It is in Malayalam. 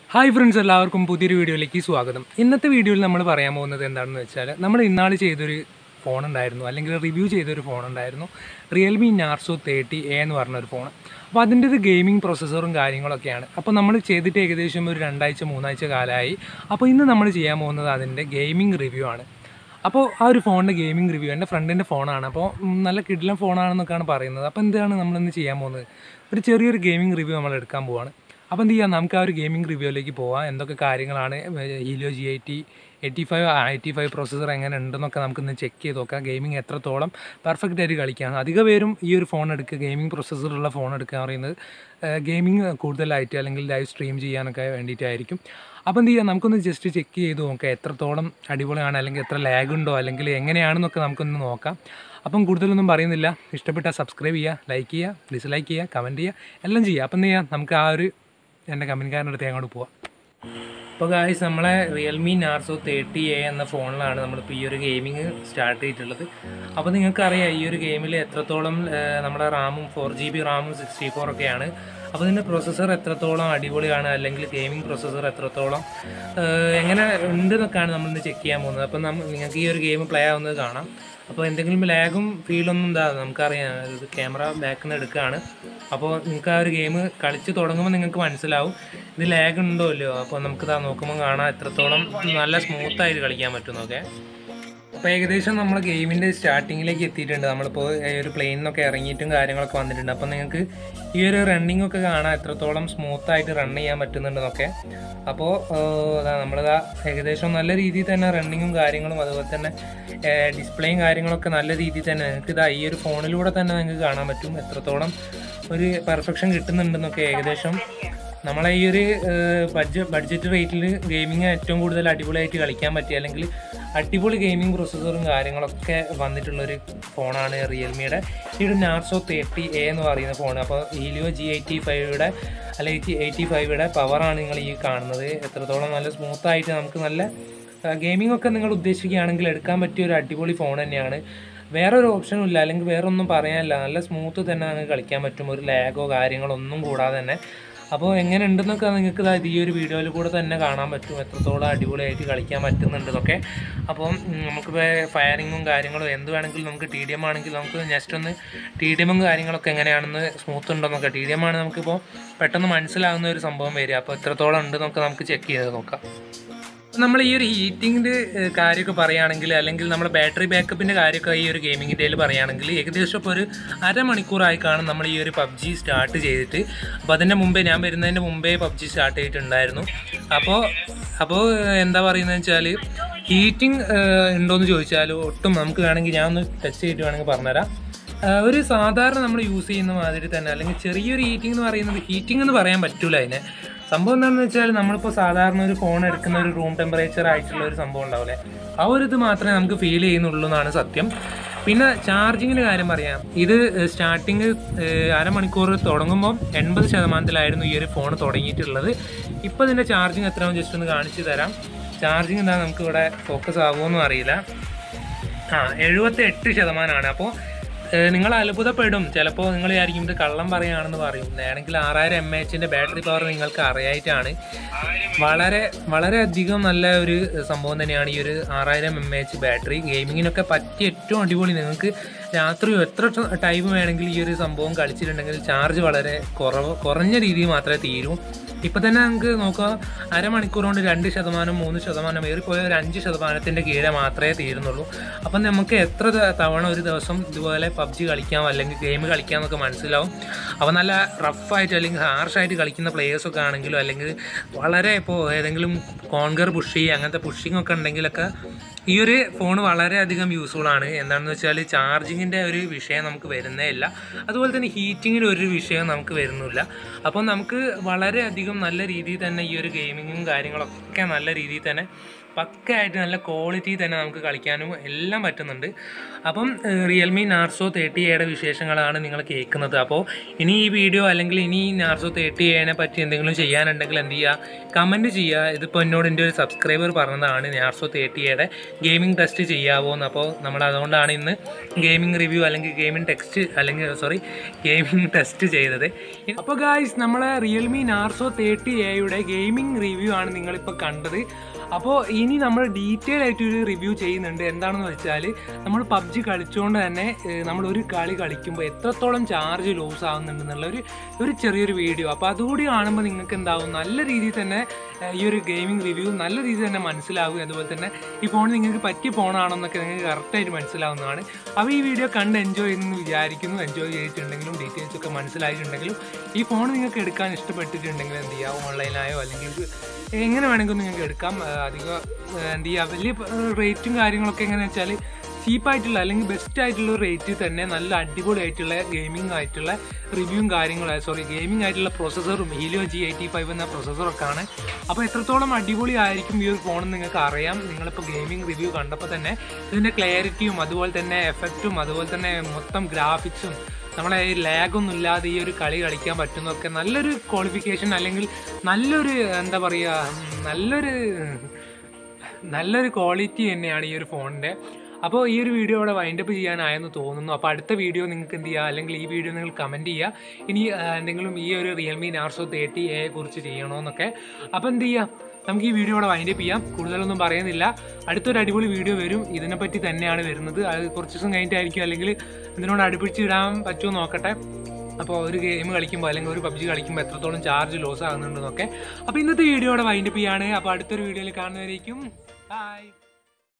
ഹായ് ഫ്രണ്ട്സ് എല്ലാവർക്കും പുതിയൊരു വീഡിയോയിലേക്ക് സ്വാഗതം ഇന്നത്തെ വീഡിയോയിൽ നമ്മൾ പറയാൻ പോകുന്നത് എന്താണെന്ന് വെച്ചാൽ നമ്മൾ ഇന്നാൾ ചെയ്തൊരു ഫോൺ ഉണ്ടായിരുന്നു അല്ലെങ്കിൽ റിവ്യൂ ചെയ്തൊരു ഫോൺ ഉണ്ടായിരുന്നു റിയൽമി നാർസോ തേർട്ടി എ എന്ന് പറഞ്ഞൊരു ഫോൺ അപ്പോൾ അതിൻ്റെ ഒരു ഗെയിമിംഗ് പ്രോസസ്സറും കാര്യങ്ങളൊക്കെയാണ് അപ്പോൾ നമ്മൾ ചെയ്തിട്ട് ഏകദേശം ഒരു രണ്ടാഴ്ച മൂന്നാഴ്ച കാലമായി അപ്പോൾ ഇന്ന് നമ്മൾ ചെയ്യാൻ പോകുന്നത് അതിൻ്റെ ഗെയിമിംഗ് റിവ്യൂ ആണ് അപ്പോൾ ആ ഒരു ഫോണിൻ്റെ ഗെയിമിംഗ് റിവ്യൂ എൻ്റെ ഫ്രണ്ടിൻ്റെ ഫോണാണ് അപ്പോൾ ഉം, നല്ല കിഡിലൻ ഫോണാണെന്നൊക്കെയാണ് പറയുന്നത് അപ്പോൾ എന്താണ് നമ്മളിന്ന് ചെയ്യാൻ പോകുന്നത് ഒരു ചെറിയൊരു ഗെയിമിംഗ് റിവ്യൂ നമ്മൾ എടുക്കാൻ പോവാണ് അപ്പോൾ എന്ത് ചെയ്യാം നമുക്ക് ആ ഒരു ഗെയിമിംഗ് റിവ്യൂയിലേക്ക് പോവാം എന്തൊക്കെ കാര്യങ്ങളാണ് Helio G I T eighty five eighty five processor എങ്ങനെ ഉണ്ടെന്നൊക്കെ നമുക്കിന്ന് ചെക്ക് ചെയ്ത് നോക്കാം ഗെയിമിംഗ് എത്രത്തോളം പെർഫെക്റ്റ് ആയിട്ട് കളിക്കാം അധിക പേരും ഈ ഒരു ഫോൺ എടുക്കുക ഗെയിമിംഗ് പ്രൊസസ്സറുള്ള ഫോൺ എടുക്കുക എന്ന് പറയുന്നത് ഗെയിമിംഗ് കൂടുതലായിട്ട് അല്ലെങ്കിൽ ലൈവ് സ്ട്രീം ചെയ്യാനൊക്കെ വേണ്ടിയിട്ടായിരിക്കും അപ്പോൾ എന്ത് ചെയ്യാം നമുക്കൊന്ന് ജസ്റ്റ് ചെക്ക് ചെയ്ത് നോക്കാം എത്രത്തോളം അടിപൊളിയാണ് അല്ലെങ്കിൽ എത്ര ലാഗ് ഉണ്ടോ അല്ലെങ്കിൽ എങ്ങനെയാണെന്നൊക്കെ നമുക്കൊന്ന് നോക്കാം അപ്പം കൂടുതലൊന്നും പറയുന്നില്ല ഇഷ്ടപ്പെട്ടാൽ സബ്സ്ക്രൈബ് ചെയ്യുക ലൈക്ക് ചെയ്യുക ഡിസ്ലൈക്ക് ചെയ്യുക കമൻറ്റ് ചെയ്യുക എല്ലാം ചെയ്യുക അപ്പം എന്ത് ചെയ്യാം നമുക്ക് ആ ഒരു എൻ്റെ കമ്പനിക്കാരൻ്റെ അടുത്ത് അങ്ങോട്ട് പോവാം അപ്പോൾ ഗായ്സ് നമ്മളെ റിയൽമി നാർസോ തേർട്ടി എ എന്ന ഫോണിലാണ് നമ്മളിപ്പോൾ ഈ ഒരു ഗെയിമിങ് സ്റ്റാർട്ട് ചെയ്തിട്ടുള്ളത് അപ്പോൾ നിങ്ങൾക്കറിയാം ഈ ഒരു ഗെയിമിൽ എത്രത്തോളം ആ, നമ്മുടെ റാമും ഫോർ ജി ബി റാമും സിക്സ്റ്റി ഫോർ ഒക്കെയാണ് അപ്പോൾ ഇതിൻ്റെ പ്രൊസസ്സർ എത്രത്തോളം അടിപൊളിയാണ് അല്ലെങ്കിൽ ഗെയിമിംഗ് പ്രൊസസ്സർ എത്രത്തോളം ആ, എങ്ങനെ ഉണ്ട് എന്നൊക്കെയാണ് നമ്മളിന്ന് ചെക്ക് ചെയ്യാൻ പോകുന്നത് അപ്പോൾ നമ്മൾ നിങ്ങൾക്ക് ഈ ഒരു ഗെയിം പ്ലേ ആവുന്നത് കാണാം അപ്പോൾ എന്തെങ്കിലും ലാഗും ഫീലൊന്നും എന്താ നമുക്കറിയാം ഇത് ക്യാമറ ബാക്കിൽ നിന്ന് എടുക്കുകയാണ് അപ്പോൾ നിങ്ങൾക്ക് ആ ഒരു ഗെയിം കളിച്ച് തുടങ്ങുമ്പോൾ നിങ്ങൾക്ക് മനസ്സിലാവും ഇത് ലാഗ് ഉണ്ടോ ഇല്ലയോ അപ്പോൾ നമുക്ക് ഇതാ നോക്കുമ്പോൾ കാണാം എത്രത്തോളം നല്ല സ്മൂത്തായിട്ട് കളിക്കാൻ പറ്റുന്നൊക്കെ അപ്പോൾ ഏകദേശം നമ്മൾ ഗെയിമിൻ്റെ സ്റ്റാർട്ടിങ്ങിലേക്ക് എത്തിയിട്ടുണ്ട് നമ്മളിപ്പോൾ ഈ ഒരു പ്ലെയിനിന്നൊക്കെ ഇറങ്ങിയിട്ടും കാര്യങ്ങളൊക്കെ വന്നിട്ടുണ്ട് അപ്പോൾ നിങ്ങൾക്ക് ഈ ഒരു റണ്ണിംഗ് ഒക്കെ കാണാം എത്രത്തോളം സ്മൂത്തായിട്ട് റൺ ചെയ്യാൻ പറ്റുന്നുണ്ടെന്നൊക്കെ അപ്പോൾ അതാ നമ്മളിതാ ഏകദേശം നല്ല രീതിയിൽ തന്നെ റണ്ണിങ്ങും കാര്യങ്ങളും അതുപോലെ തന്നെ ഡിസ്പ്ലേയും കാര്യങ്ങളൊക്കെ നല്ല രീതിയിൽ തന്നെ നിങ്ങൾക്ക് ഇതാ ഈ ഒരു ഫോണിലൂടെ തന്നെ നിങ്ങൾക്ക് കാണാൻ പറ്റും എത്രത്തോളം ഒരു പെർഫെക്ഷൻ കിട്ടുന്നുണ്ടെന്നൊക്കെ ഏകദേശം നമ്മളെ ഈ ഒരു ബഡ്ജറ്റ് ബഡ്ജറ്റ് റേറ്റിൽ ഗെയിമിങ് ഏറ്റവും കൂടുതൽ അടിപൊളിയായിട്ട് കളിക്കാൻ പറ്റിയ അല്ലെങ്കിൽ അടിപൊളി ഗെയിമിംഗ് പ്രൊസസ്സറും കാര്യങ്ങളൊക്കെ വന്നിട്ടുള്ളൊരു ഫോണാണ് റിയൽമിയുടെ ഈ ഒരു നാർസോ തേർട്ടി എ എന്ന് പറയുന്ന ഫോൺ അപ്പോൾ ഹീലിയോ ജി എയ്റ്റി ഫൈവയുടെ അല്ലെങ്കിൽ എയ്റ്റി ഫൈവയുടെ പവറാണ് നിങ്ങൾ ഈ കാണുന്നത് എത്രത്തോളം നല്ല സ്മൂത്തായിട്ട് നമുക്ക് നല്ല ഗെയിമിംഗ് ഒക്കെ നിങ്ങൾ ഉദ്ദേശിക്കുകയാണെങ്കിൽ എടുക്കാൻ പറ്റിയ ഒരു അടിപൊളി ഫോൺ തന്നെയാണ് വേറെ ഒരു ഓപ്ഷനും ഇല്ല അല്ലെങ്കിൽ വേറെ ഒന്നും പറയാനില്ല നല്ല സ്മൂത്ത് തന്നെ നിങ്ങൾക്ക് കളിക്കാൻ പറ്റും ഒരു ലാഗോ കാര്യങ്ങളോ ഒന്നും കൂടാതെ തന്നെ അപ്പോൾ എങ്ങനെ ഉണ്ടെന്നൊക്കെ നിങ്ങൾക്ക് ദാ ഈ ഒരു വീഡിയോയിൽ കൂടെ തന്നെ കാണാൻ പറ്റും എത്രത്തോളം അടിപൊളിയായിട്ട് കളിക്കാൻ പറ്റുന്നുണ്ടെന്നൊക്കെ അപ്പം ഉം, നമുക്കിപ്പോൾ ഫയറിങ്ങും കാര്യങ്ങളും എന്ത് വേണമെങ്കിലും നമുക്ക് ടി ഡി എം ആണെങ്കിൽ നമുക്ക് ജസ്റ്റ് ഒന്ന് ടി ഡി എമ്മും കാര്യങ്ങളൊക്കെ എങ്ങനെയാണെന്ന് സ്മൂത്ത് ഉണ്ടോന്നൊക്കെ ടി ഡി എം ആണ് നമുക്കിപ്പോൾ പെട്ടെന്ന് മനസ്സിലാകുന്ന ഒരു സംഭവം വരിക അപ്പോൾ എത്രത്തോളം ഉണ്ടെന്നൊക്കെ നമുക്ക് ചെക്ക് ചെയ്ത് നോക്കാം നമ്മൾ ഈ ഒരു ഹീറ്റിങ്ങിൻ്റെ കാര്യമൊക്കെ പറയുകയാണെങ്കിൽ അല്ലെങ്കിൽ നമ്മുടെ ബാറ്ററി ബാക്കപ്പിൻ്റെ കാര്യമൊക്കെ ഈ ഒരു ഗെയിമിങ്ങിൻ്റെ പറയുകയാണെങ്കിൽ ഏകദേശം ഇപ്പോൾ ഒരു അരമണിക്കൂറായി കാണും നമ്മൾ ഈ ഒരു പബ്ജി സ്റ്റാർട്ട് ചെയ്തിട്ട് അപ്പോൾ അതിൻ്റെ മുമ്പേ ഞാൻ വരുന്നതിൻ്റെ മുമ്പേ പബ്ജി സ്റ്റാർട്ട് ചെയ്തിട്ടുണ്ടായിരുന്നു അപ്പോൾ അപ്പോൾ എന്താ പറയുന്നത് വെച്ചാൽ ഹീറ്റിംഗ് ഉണ്ടോയെന്ന് ചോദിച്ചാൽ ഒട്ടും നമുക്ക് വേണമെങ്കിൽ ഞാൻ ഒന്ന് ടെസ്റ്റ് ചെയ്തിട്ട് വേണമെങ്കിൽ പറഞ്ഞുതരാം ആ, ഒരു സാധാരണ നമ്മൾ യൂസ് ചെയ്യുന്ന മാതിരി തന്നെ അല്ലെങ്കിൽ ചെറിയൊരു ഹീറ്റിംഗ് എന്ന് പറയുന്നത് ഹീറ്റിംഗ് എന്ന് പറയാൻ പറ്റൂല അതിനെ സംഭവം എന്താണെന്ന് വെച്ചാൽ നമ്മളിപ്പോൾ സാധാരണ ഒരു ഫോൺ എടുക്കുന്ന ഒരു റൂം ടെമ്പറേച്ചർ ആയിട്ടുള്ള ഒരു സംഭവം ഉണ്ടാവില്ലേ ആ ഒരു ഇത് മാത്രമേ നമുക്ക് ഫീൽ ചെയ്യുന്നുള്ളൂ എന്നാണ് സത്യം പിന്നെ ചാർജിങ്ങിൻ്റെ കാര്യം പറയാം ഇത് സ്റ്റാർട്ടിങ് അരമണിക്കൂർ തുടങ്ങുമ്പോൾ എൺപത് ശതമാനത്തിലായിരുന്നു ഈ ഒരു ഫോൺ തുടങ്ങിയിട്ടുള്ളത് ഇപ്പോൾ ഇതിൻ്റെ ചാർജിങ് എത്രയാവും ജസ്റ്റ് ഒന്ന് കാണിച്ചു തരാം ചാർജിങ് എന്താ നമുക്ക് ഇവിടെ ഫോക്കസ് ആകുമോന്നും അറിയില്ല ആ എഴുപത്തി എട്ട് ശതമാനമാണ് അപ്പോൾ നിങ്ങൾ അത്ഭുതപ്പെടും ചിലപ്പോൾ നിങ്ങൾ വിചാരിക്കും ഇത് കള്ളം പറയുകയാണെന്ന് പറയും ആണെങ്കിൽ ആറായിരം എം എച്ചിൻ്റെ ബാറ്ററി പവർ നിങ്ങൾക്ക് അറിയായിട്ടാണ് വളരെ വളരെ അധികം നല്ല ഒരു സംഭവം തന്നെയാണ് ഈ ഒരു ആറായിരം എം എച്ച് ബാറ്ററി ഗെയിമിങ്ങിനൊക്കെ പറ്റിയ ഏറ്റവും അടിപൊളി നിങ്ങൾക്ക് രാത്രി എത്ര ടൈം വേണമെങ്കിൽ ഈ ഒരു സംഭവം കളിച്ചിട്ടുണ്ടെങ്കിൽ ചാർജ് വളരെ കുറവ് കുറഞ്ഞ രീതിയിൽ മാത്രമേ തീരൂ ഇപ്പം തന്നെ നമുക്ക് നോക്കാം അരമണിക്കൂർ കൊണ്ട് രണ്ട് ശതമാനം മൂന്ന് ശതമാനം ഏറിപ്പോയ ഒരു അഞ്ച് ശതമാനത്തിൻ്റെ കീഴെ മാത്രമേ തീരുന്നുള്ളൂ അപ്പം നമുക്ക് എത്ര ത- തവണ ഒരു ദിവസം ഇതുപോലെ പബ്ജി കളിക്കാം അല്ലെങ്കിൽ ഗെയിം കളിക്കാം എന്നൊക്കെ മനസ്സിലാവും അപ്പോൾ നല്ല റഫായിട്ട് അല്ലെങ്കിൽ ഹാർഷായിട്ട് കളിക്കുന്ന പ്ലേയേഴ്സൊക്കെ ആണെങ്കിലും അല്ലെങ്കിൽ വളരെ ഇപ്പോൾ ഏതെങ്കിലും കോൺഗർ പുഷ് ചെയ്യുക അങ്ങനത്തെ പുഷിംഗ് ഒക്കെ ഉണ്ടെങ്കിലൊക്കെ ഈ ഒരു ഫോൺ വളരെയധികം യൂസ്ഫുൾ ആണ് എന്താണെന്ന് വെച്ചാൽ ചാർജിങ്ങിൻ്റെ ഒരു വിഷയം നമുക്ക് വരുന്നേ ഇല്ല അതുപോലെ തന്നെ ഹീറ്റിങ്ങിൻ്റെ ഒരു വിഷയം നമുക്ക് വരുന്നില്ല അപ്പോൾ നമുക്ക് വളരെയധികം നല്ല രീതിയിൽ തന്നെ ഈ ഒരു ഗെയിമിങ്ങും കാര്യങ്ങളൊക്കെ നല്ല രീതിയിൽ തന്നെ പക്കയായിട്ട് നല്ല ക്വാളിറ്റി തന്നെ നമുക്ക് കളിക്കാനും എല്ലാം പറ്റുന്നുണ്ട് അപ്പം റിയൽമി നാർസോ തേർട്ടി എയുടെ വിശേഷങ്ങളാണ് നിങ്ങൾ കേൾക്കുന്നത് അപ്പോൾ ഇനി ഈ വീഡിയോ അല്ലെങ്കിൽ ഇനി ഈ നാർസോ തേർട്ടി എനെ പറ്റി എന്തെങ്കിലും ചെയ്യാനുണ്ടെങ്കിൽ എന്ത് ചെയ്യുക കമൻറ്റ് ചെയ്യുക ഇതിപ്പോൾ എന്നോട് എൻ്റെ ഒരു സബ്സ്ക്രൈബർ പറഞ്ഞതാണ് നാർസോ തേർട്ടി എയുടെ ഗെയിമിംഗ് ടെസ്റ്റ് ചെയ്യാവോ എന്ന് അപ്പോൾ നമ്മൾ അതുകൊണ്ടാണ് ഇന്ന് ഗെയിമിംഗ് റിവ്യൂ അല്ലെങ്കിൽ ഗെയിമിംഗ് ടെക്സ്റ്റ് അല്ലെങ്കിൽ സോറി ഗെയിമിംഗ് ടെസ്റ്റ് ചെയ്തത് അപ്പോൾ ഗായ്സ് നമ്മളെ റിയൽമി നാർസോ തേർട്ടി എയുടെ ഗെയിമിംഗ് റിവ്യൂ ആണ് നിങ്ങളിപ്പോൾ കണ്ടത് അപ്പോൾ ഇനി നമ്മൾ ഡീറ്റെയിൽ ആയിട്ട് ഒരു റിവ്യൂ ചെയ്യുന്നുണ്ട് എന്താണെന്ന് വെച്ചാൽ നമ്മൾ പബ്ജി കളിച്ചുകൊണ്ട് തന്നെ ഏഹ്, നമ്മൾ ഒരു കളി കളിക്കുമ്പോൾ എത്രത്തോളം ചാർജ് ലൂസ് ആവുന്നുണ്ടെന്നുള്ള ഒരു ഒരു ചെറിയൊരു വീഡിയോ അപ്പോൾ അതുകൂടി കാണുമ്പോൾ നിങ്ങൾക്ക് എന്താവും നല്ല രീതിയിൽ തന്നെ ഏഹ്, ഈ ഒരു ഗെയിമിംഗ് റിവ്യൂ നല്ല രീതിയിൽ തന്നെ മനസ്സിലാവും അതുപോലെ തന്നെ ഈ ഫോൺ നിങ്ങൾക്ക് പറ്റിയ ഫോണാണെന്നൊക്കെ നിങ്ങൾക്ക് കറക്റ്റായിട്ട് മനസ്സിലാവുന്നതാണ് അപ്പോൾ ഈ വീഡിയോ കണ്ട് എൻജോയ് ചെയ്യുന്നു വിചാരിക്കുന്നു എൻജോയ് ചെയ്തിട്ടുണ്ടെങ്കിലും ഡീറ്റെയിൽസ് ഒക്കെ മനസ്സിലായിട്ടുണ്ടെങ്കിലും ഈ ഫോൺ നിങ്ങൾക്ക് എടുക്കാൻ ഇഷ്ടപ്പെട്ടിട്ടുണ്ടെങ്കിൽ എന്ത് ചെയ്യുക ഓൺലൈനായോ അല്ലെങ്കിൽ എങ്ങനെ വേണമെങ്കിലും നിങ്ങൾക്ക് എടുക്കാം ആ, അധികം ആ, എന്ത് ചെയ്യുക വലിയ റേറ്റും കാര്യങ്ങളൊക്കെ എങ്ങനെയാണെന്ന് വെച്ചാൽ ചീപ്പായിട്ടുള്ള അല്ലെങ്കിൽ ബെസ്റ്റ് ആയിട്ടുള്ള റേറ്റിൽ തന്നെ നല്ല അടിപൊളിയായിട്ടുള്ള ഗെയിമിംഗ് ആയിട്ടുള്ള റിവ്യൂവും കാര്യങ്ങളും സോറി ഗെയിമിംഗ് ആയിട്ടുള്ള പ്രോസസ്സറും ഹീലിയോ ജി എയ്റ്റി ഫൈവ് എന്ന പ്രോസസ്സറൊക്കെ ആണ് അപ്പോൾ എത്രത്തോളം അടിപൊളി ആയിരിക്കും ഈ ഒരു ഫോൺ നിങ്ങൾക്ക് അറിയാം നിങ്ങളിപ്പോൾ ഗെയിമിംഗ് റിവ്യൂ കണ്ടപ്പോൾ തന്നെ ഇതിൻ്റെ ക്ലാരിറ്റിയും അതുപോലെ തന്നെ എഫക്റ്റും അതുപോലെ തന്നെ മൊത്തം ഗ്രാഫിക്സും നമ്മളെ ഈ ലാഗൊന്നും ഇല്ലാതെ ഈ ഒരു കളി കളിക്കാൻ പറ്റുന്നതൊക്കെ നല്ലൊരു ക്വാളിഫിക്കേഷൻ അല്ലെങ്കിൽ നല്ലൊരു എന്താ പറയുക ഉം, നല്ലൊരു നല്ലൊരു ക്വാളിറ്റി തന്നെയാണ് ഈ ഒരു ഫോണിൻ്റെ അപ്പോൾ ഈ ഒരു വീഡിയോ ഇവിടെ വൈൻഡപ്പ് ചെയ്യാനായെന്ന് തോന്നുന്നു അപ്പോൾ അടുത്ത വീഡിയോ നിങ്ങൾക്ക് എന്ത് ചെയ്യുക അല്ലെങ്കിൽ ഈ വീഡിയോ നിങ്ങൾ കമൻറ്റ് ചെയ്യുക ഇനി ആ, എന്തെങ്കിലും ഈ ഒരു റിയൽമി നാർസോ തേർട്ടി എയെ കുറിച്ച് ചെയ്യണമെന്നൊക്കെ അപ്പോൾ എന്ത് ചെയ്യുക നമുക്ക് ഈ വീഡിയോ ഇവിടെ വൈൻഡപ്പ് ചെയ്യാം കൂടുതലൊന്നും പറയുന്നില്ല അടുത്തൊരു അടിപൊളി വീഡിയോ വരും ഇതിനെപ്പറ്റി തന്നെയാണ് വരുന്നത് അത് കുറച്ച് ദിവസം കഴിഞ്ഞിട്ടായിരിക്കും അല്ലെങ്കിൽ ഇതിനോട് അടുപ്പിച്ചിടാൻ പറ്റുമോ നോക്കട്ടെ അപ്പോൾ ഒരു ഗെയിം കളിക്കുമ്പോൾ അല്ലെങ്കിൽ ഒരു പബ്ജി കളിക്കുമ്പോൾ എത്രത്തോളം ചാർജ് ലോസ് ആകുന്നുണ്ടെന്നൊക്കെ അപ്പോൾ ഇന്നത്തെ വീഡിയോ ഇവിടെ വൈൻഡപ്പ് ചെയ്യാണ് അപ്പോൾ അടുത്തൊരു വീഡിയോയിൽ കാണുന്നവരേക്കും ബൈ